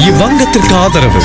இவ்வங்கத்திற்கு ஆதரவு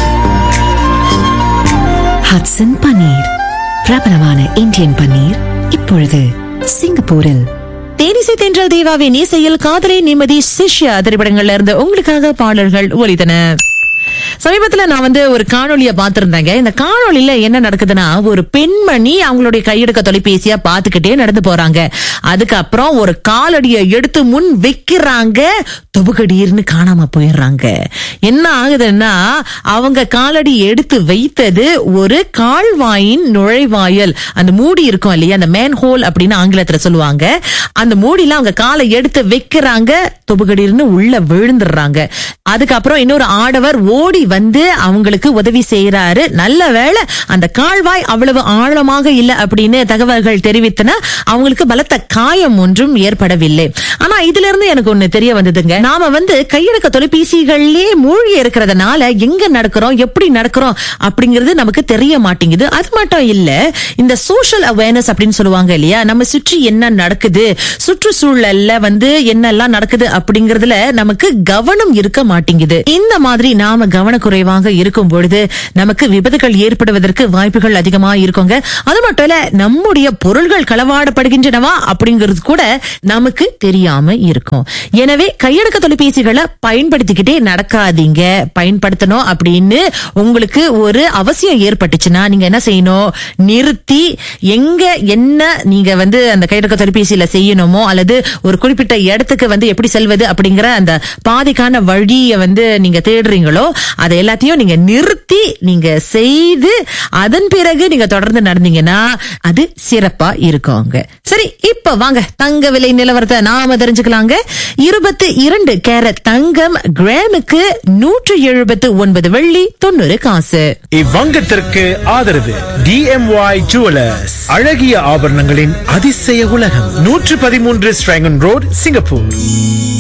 ஹட்சன் பன்னீர் பிரபலமான இந்தியன் பன்னீர் இப்பொழுது சிங்கப்பூரில் தேனிசை தென்றல் தேவாவின் இசையில் காதலை நிம்மதி சிஷ்யா திரைப்படங்கள்ல இருந்து உங்களுக்காக பாடல்கள் ஒலித்தன சமீபத்துல நான் வந்து ஒரு காணொளிய பார்த்திருந்தேங்க இந்த காணொளியில என்ன நடக்குதுன்னா ஒரு பெண்மணி அவங்களுடைய கையெடுக்க தொலைபேசியா பாத்துக்கிட்டே நடந்து போறாங்க அதுக்கப்புறம் ஒரு காலடியை எடுத்து முன் வைக்கிறாங்க தொபுகடீர்னு காணாம போயிடுறாங்க என்ன ஆகுதுன்னா அவங்க காலடி எடுத்து வைத்தது ஒரு கால்வாயின் நுழைவாயல் அந்த மூடி இருக்கும் இல்லையா அந்த மேன் ஹோல் அப்படின்னு ஆங்கிலத்துல சொல்லுவாங்க அந்த மூடியில அவங்க காலை எடுத்து வைக்கிறாங்க தொபுகடீர்னு உள்ள விழுந்துடுறாங்க அதுக்கப்புறம் இன்னொரு ஆடவர் ஓடி வந்து அவங்களுக்கு உதவி செய்யறாரு நல்ல வேளை அந்த கால்வாய் அவ்வளவு ஆழமாக இல்லை அப்படின்னு தகவல்கள் தெரிவித்தன அவங்களுக்கு பலத்த காயம் ஒன்றும் ஏற்படவில்லை ஆனா இதுல இருந்து எனக்கு ஒண்ணு தெரிய வந்ததுங்க நாம வந்து கையடக்க தொலைபேசிகள்லயே மூழ்கி இருக்கிறதுனால எங்க நடக்கிறோம் எப்படி நடக்கிறோம் அப்படிங்கிறது நமக்கு தெரிய மாட்டேங்குது அது மட்டும் இல்ல இந்த சோஷியல் அவேர்னஸ் அப்படின்னு சொல்லுவாங்க இல்லையா நம்ம சுற்றி என்ன நடக்குது சுற்றுச்சூழல்ல வந்து என்னெல்லாம் நடக்குது அப்படிங்கறதுல நமக்கு கவனம் இருக்க மாட்டேங்குது இந்த மாதிரி நாம கவனக்குறைவாக இருக்கும் பொழுது நமக்கு விபத்துகள் ஏற்படுவதற்கு வாய்ப்புகள் அதிகமா இருக்குங்க அது மட்டும் இல்ல நம்முடைய பொருள்கள் களவாடப்படுகின்றனவா அப்படிங்கிறது கூட நமக்கு தெரியாம இருக்கும் எனவே கையடக்க தொலைபேசிகளை பயன்படுத்திக்கிட்டே நடக்காதீங்க பயன்படுத்தணும் அப்படின்னு உங்களுக்கு ஒரு அவசியம் ஏற்பட்டுச்சுன்னா நீங்க என்ன செய்யணும் நிறுத்தி எங்க என்ன நீங்க வந்து அந்த கையடக்க தொலைபேசியில செய்யணுமோ அல்லது ஒரு குறிப்பிட்ட இடத்துக்கு வந்து எப்படி செல்வது அப்படிங்கிற அந்த பாதைக்கான வழியை வந்து நீங்க தேடுறீங்களோ அதை எல்லாத்தையும் நீங்க நிறுத்தி நீங்க செய்து அதன் பிறகு நீங்க தொடர்ந்து நடந்தீங்கன்னா அது சிறப்பா இருக்குங்க சரி இப்ப வாங்க தங்க விலை நிலவரத்தை நாம தெரிஞ்சுக்கலாங்க இருபத்தி இரண்டு கேரட் தங்கம் கிராமுக்கு நூற்று எழுபத்து ஒன்பது வெள்ளி தொண்ணூறு காசு இவ்வங்கத்திற்கு ஆதரவு டிஎம்ஒய் ஜுவலர்ஸ் அழகிய ஆபரணங்களின் அதிசய உலகம் நூற்று பதிமூன்று ஸ்ட்ராங்கன் ரோட் சிங்கப்பூர்